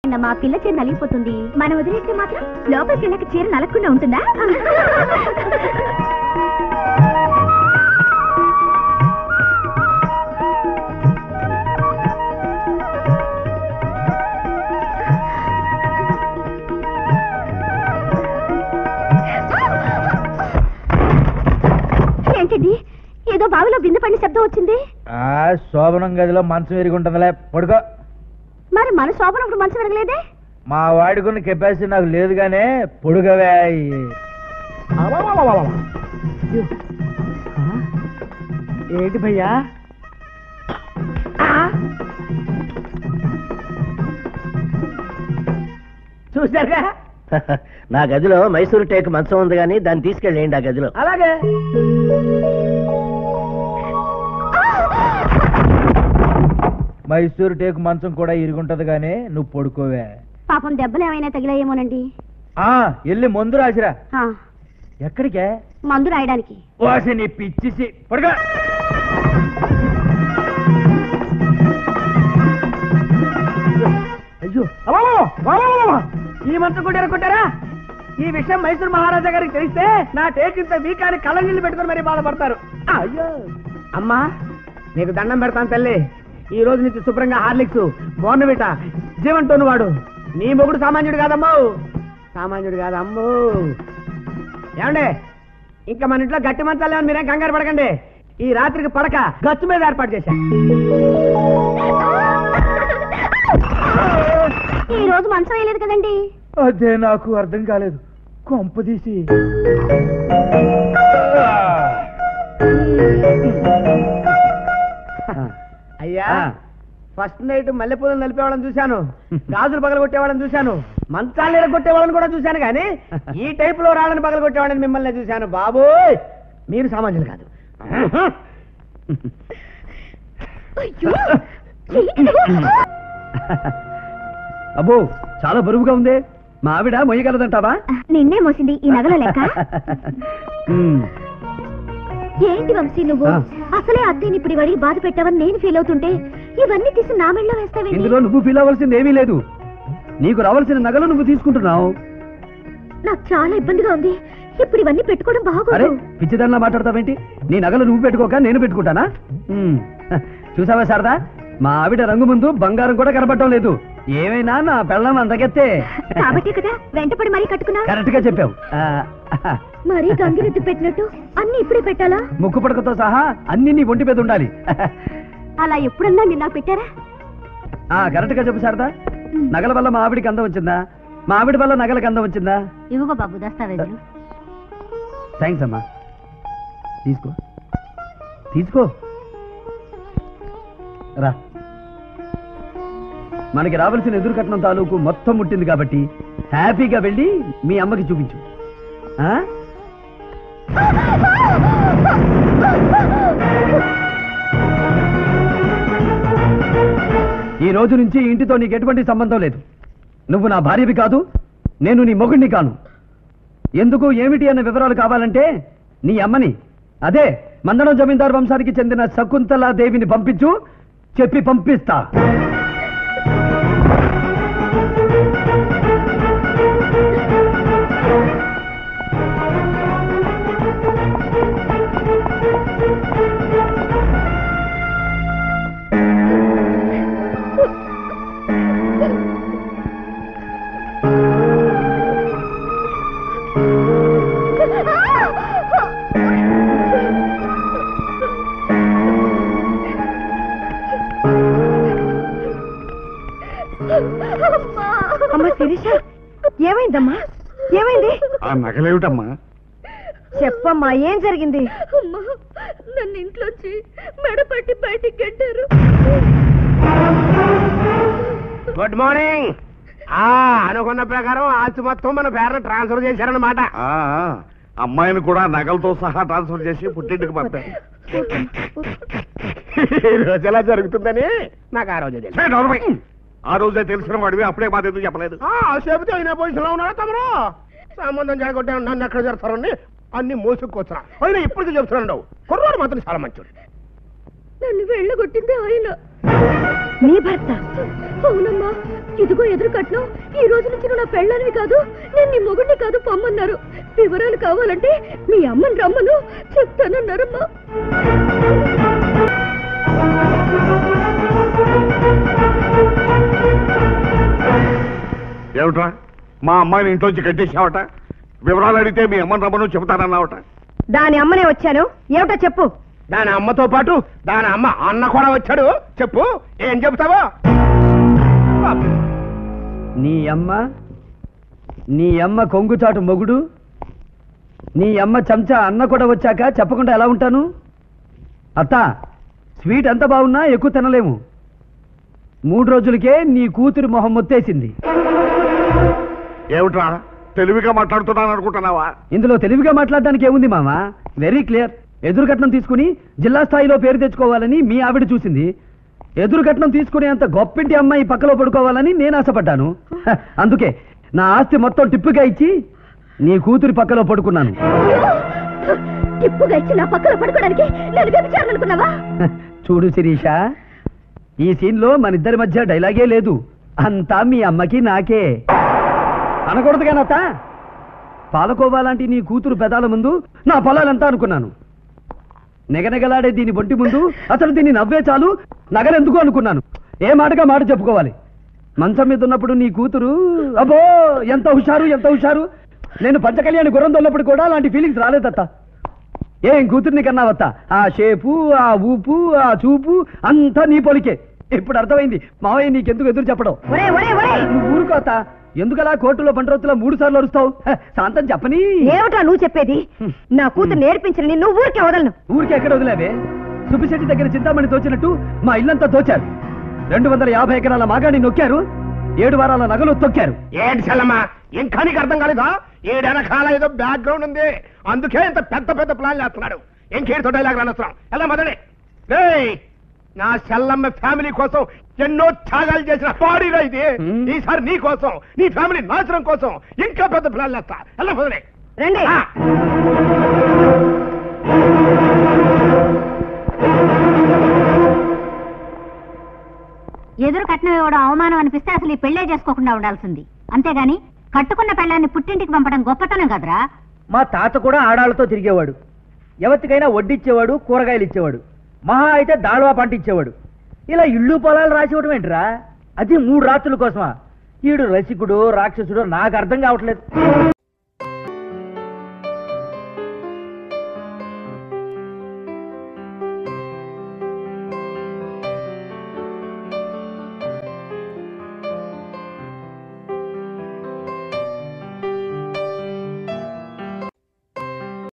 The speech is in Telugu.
మా పిల్ల చీర నలిగిపోతుంది మనం వదిలేస్తే మాత్రం లోపలికి వెళ్ళక చీర నలగకుండా ఉంటుందా ఏంటండి ఏదో బావిలో బిందు పడిన శబ్దం వచ్చింది ఆ శోభనం గదిలో మంచం ఎరుగుంటుందిలే పడుకో మరి మన శోభనప్పుడు మంచం విరగలేదే మా వాడుకున్న కెపాసిటీ నాకు లేదు గానే పొడుగవే ఏంటి భయ్యా చూసారుగా నా గదిలో మైసూరు టేక్ మంచం ఉంది కానీ దాన్ని తీసుకెళ్ళేయండి ఆ గదిలో అలాగే మైసూరు టేకు మంచం కూడా ఇరుగుంటది గానీ నువ్వు పడుకోవే పాపం దెబ్బలు ఏమైనా తగిలాయేమోనండి ఆ ఎల్లి మందు రాసిరా ఆ, ఎక్కడికే మందు రాయడానికి వాసి నీ పిచ్చిసి పడుకో అయ్యో అమ్మో! అమ్మో! ఈ మంత్రం కూడా ఎరగొట్టారా ఈ విషయం మైసూర్ మహారాజా గారికి తెలిస్తే నా టేక్ ఇంత వీక్ అని కళ్ళ నీళ్ళు పెట్టుకుని మరీ బాధపడతారు అయ్యో అమ్మా నీకు దండం పెడతాను తల్లి ఈ రోజు నుంచి శుభ్రంగా హార్లిక్స్ బోర్నవిట జీవంతోను వాడు నీ మొగుడు సామాన్యుడు కాదమ్మో సామాన్యుడు కాదమ్మో ఏమండే ఇంకా మన ఇంట్లో గట్టి మంచాలు లేవని మీరేం కంగారు పడకండి ఈ రాత్రికి పడక గచ్చు మీద ఏర్పాటు చేశా ఈ రోజు మంచం వేయలేదు కదండి అదే నాకు అర్థం కాలేదు కొంపదీసి అయ్యా ఫస్ట్ నైట్ మల్లెపూలను నలిపేవాళ్ళని చూశాను గాజులు పగలగొట్టేవాళ్ళని చూశాను మంచాలు కొట్టేవాళ్ళని కూడా చూశాను కానీ ఈ టైప్ లో రాళ్ళని పగలగొట్టేవాళ్ళని మిమ్మల్ని చూశాను బాబోయ్ మీరు సామాన్యులు కాదు అబ్బో చాలా బరువుగా ఉంది మా ఆవిడ మొయ్యగలదంటావా నిన్నే మోసింది ఈ నగల లెక్క ఉమ్, ఏంటి వంశీ నువ్వు ఆ. అసలే అత్తయ్యని ఇప్పుడు ఇవాడికి బాధ పెట్టావని నేను ఫీల్ అవుతుంటే ఇవన్నీ తీసి నా మెళ్ళలో వేస్తావేంటి ఇందులో నువ్వు ఫీల్ అవ్వాల్సింది ఏమీ లేదు నీకు రావాల్సిన నగలు నువ్వు తీసుకుంటున్నావు నాకు చాలా ఇబ్బందిగా ఉంది ఇప్పుడు ఇవన్నీ పెట్టుకోవడం అరే బాగోదు పిచ్చిదానిలా మాట్లాడతావేంటి నీ నగలు నువ్వు పెట్టుకోక నేను పెట్టుకుంటానా ఉమ్, హ, చూసావా శారదా మా ఆవిడ రంగు ముందు బంగారం కూడా కనపడటం లేదు ఏమైనా నా పెళ్ళం అందగెత్తే కాబట్టి కదా వెంటపడి మరీ కట్టుకున్నా కరెక్ట్ గా చెప్పావు ఆ, హ, మరీ గంగిరెద్దు పెట్టినట్టు అన్ని ఇప్పుడే పెట్టాలా ముక్కు పడకతో సహా అన్ని నీ ఒంటి మీద ఉండాలి అలా ఎప్పుడన్నా నిన్న పెట్టారా ఆ కరెక్ట్ గా చెప్పు శారదా నగల వల్ల మా ఆవిడికి అందం వచ్చిందా మా ఆవిడ వల్ల నగలకు అందం వచ్చిందా ఇవ్వగో బాబు దస్తావేజులు థ్యాంక్స్ అమ్మా తీసుకో తీసుకో రా మనకి రావాల్సిన ఎదురు కట్నం తాలూకు మొత్తం ముట్టింది కాబట్టి హ్యాపీగా వెళ్ళి మీ అమ్మకి చూపించు ఆ? ఈ రోజు నుంచి ఈ ఇంటితో నీకు ఎటువంటి సంబంధం లేదు నువ్వు నా భార్యవి కాదు నేను నీ మొగుడిని కాను ఎందుకు ఏమిటి అన్న వివరాలు కావాలంటే నీ అమ్మని అదే మందడం జమీందార్ వంశానికి చెందిన శకుంతలా దేవిని పంపించు చెప్పి పంపిస్తా అమ్మ శిరీష ఏమైందమ్మా ఏమైంది ఆ నగలేమిటమ్మా చెప్పమ్మా ఏం జరిగింది నన్ను ఇంట్లోంచి మెడపట్టి బయటికి గంటారు గుడ్ మార్నింగ్ ఆ అనుకున్న ప్రకారం ఆస్తి మొత్తం మన పేరు ట్రాన్స్ఫర్ చేశారన్నమాట ఆ, ఆ, అమ్మాయిని కూడా నగలతో సహా ట్రాన్స్ఫర్ చేసి పుట్టింటికి పంపారు ఈ రోజు ఎలా జరుగుతుందని నాకు ఆ రోజే తెలుసు ఛే, నోర్మై. ఆ రోజే తెలిసిన వాడివి అప్పుడే బాధ ఎందుకు చెప్పలేదు ఆ, చెబితే అయినా పొజిషన్ లో ఉన్నారా తమరు సంబంధం జరగొట్టే నన్ను ఎక్కడ జరుగుతారని అన్ని మోసుకొచ్చున్నా అయినా ఇప్పటికీ చెప్తున్నాడు కుర్రాడు మాత్రం చాలా మంచోడు నన్ను వెళ్ళగొట్టింది ఆయన నీ భర్త అవునమ్మా ఇదిగో ఎదురు కట్నం ఈ రోజు నుంచి నువ్వు నా పెళ్ళానివి కాదు నేను నీ మొగుడిని కాదు పొమ్మన్నారు వివరాలు కావాలంటే మీ అమ్మని రమ్మను చెప్తానన్నారమ్మా ఏమిట్రా మా అమ్మాయిని ఇంట్లోంచి కట్టేసావట వివరాలు అడిగితే మీ అమ్మని రమ్మను చెబుతానన్నావట దాని అమ్మనే వచ్చాను ఏమిటో చెప్పు దాని అమ్మతో పాటు దాని అమ్మ అన్న కూడా వచ్చాడు చెప్పు ఏం చెబుతావో నీ అమ్మ నీ అమ్మ కొంగుచాటు మొగుడు నీ అమ్మ చెంచా అన్న కూడా వచ్చాక చెప్పకుండా ఎలా ఉంటాను అత్త స్వీట్ ఎంత బాగున్నా ఎక్కువ తినలేము మూడు రోజులకే నీ కూతురు మొహం మొత్తేసింది ఏమిట్రా తెలివిగా మాట్లాడుతున్నాను అనుకుంటున్నావా ఇందులో తెలివిగా మాట్లాడడానికి ఏముంది మామ వెరీ క్లియర్ ఎదురు కట్నం తీసుకుని జిల్లా స్థాయిలో పేరు తెచ్చుకోవాలని మీ ఆవిడ చూసింది ఎదురు కట్నం తీసుకునే అంత గొప్పింటి అమ్మాయి పక్కలో పడుకోవాలని నేను ఆశపడ్డాను హ, అందుకే నా ఆస్తి మొత్తం టిప్పుగా ఇచ్చి నీ కూతురి పక్కలో పడుకున్నాను టిప్పుగా ఇచ్చి నా పక్కన పడుకోవడానికి నేను వ్యభిచారనుకున్నావా హ, చూడు శిరీష ఈ సీన్లో మన ఇద్దరి మధ్య డైలాగే లేదు అంతా మీ అమ్మకి నాకే అనకూడదు కానత్త పాలకోవా లాంటి నీ కూతురు పెదాల ముందు నా పొలాలంతా అనుకున్నాను నెగనెగలాడే దీని బొంటి ముందు అసలు దీన్ని నవ్వే చాలు నగలెందుకు అనుకున్నాను ఏ మాటగా మాట చెప్పుకోవాలి మంచం మీద ఉన్నప్పుడు నీ కూతురు అబ్బో ఎంత హుషారు ఎంత హుషారు నేను పంచకళ్యాణి గుర్రం దొల్లప్పుడు కూడా అలాంటి ఫీలింగ్స్ రాలేదత్త ఏం కూతుర్ని కన్నావత్త ఆ షేపు ఆ ఊపు ఆ చూపు అంతా నీ పొలికే ఇప్పుడు అర్థమైంది మావయ్య నీకెందుకు ఎదురు చెప్పడం ఒరే ఒరే ఒరే నువ్వు ఊరుకోత ఎందుకలా కోర్టులో పంటరొత్తులో మూడు సార్లు అరుస్తావు హ, శాంతం చెప్పని ఏమిటా నువ్వు చెప్పేది నా కూతురు నేర్పించని నువ్వు ఊరికే వదలను ఊరికి ఎక్కడ వదిలేవే సుబ్బిశెట్టి దగ్గర చింతామణి తోచినట్టు మా ఇల్లంతా తోచారు రెండు వందల యాభై ఎకరాల మాగాన్ని నొక్కారు ఏడు వారాల నగలు తొక్కారు ఏంటి చెల్లమ్మా ఇంకా నీకు అర్థం కాలేదా ఏడెనకాల ఏదో బ్యాక్గ్రౌండ్ ఉంది అందుకే ఇంత పెద్ద పెద్ద ప్లాన్ చేస్తున్నాడు ఇంకేడుతో డైలాగ్ రానొస్తున్నాం ఎలా మొదలే రేయ్ నా చెల్లమ్మ ఫ్యామిలీ కోసం ఎన్నో త్యాగాలు చేసిన బాడీరా ఇది హ్మ్. ఈసారి నీ కోసం నీ ఫ్యామిలీ నాశనం కోసం ఇంకా పెద్ద ప్లాన్ చేస్తా ఎలా మొదలే రండి ఆ. ఎదురు కట్నం ఇవ్వడం అవమానం అనిపిస్తే అసలు ఈ పెళ్ళే చేసుకోకుండా ఉండాల్సింది అంతేగాని కట్టుకున్న పెళ్ళాన్ని పుట్టింటికి పంపడం గొప్పతనం కదరా మా తాత కూడా ఆడాళ్ళతో తిరిగేవాడు ఎవరికైనా వడ్డిచ్చేవాడు కూరగాయలు ఇచ్చేవాడు మహా అయితే దాళవా పంట ఇచ్చేవాడు ఇలా ఇళ్ళు పొలాలు రాసివ్వడం ఏంట్రా అది మూడు రాత్రుల కోసమా ఈడు రసికుడు రాక్షసుడు నాకు అర్థం కావట్లేదు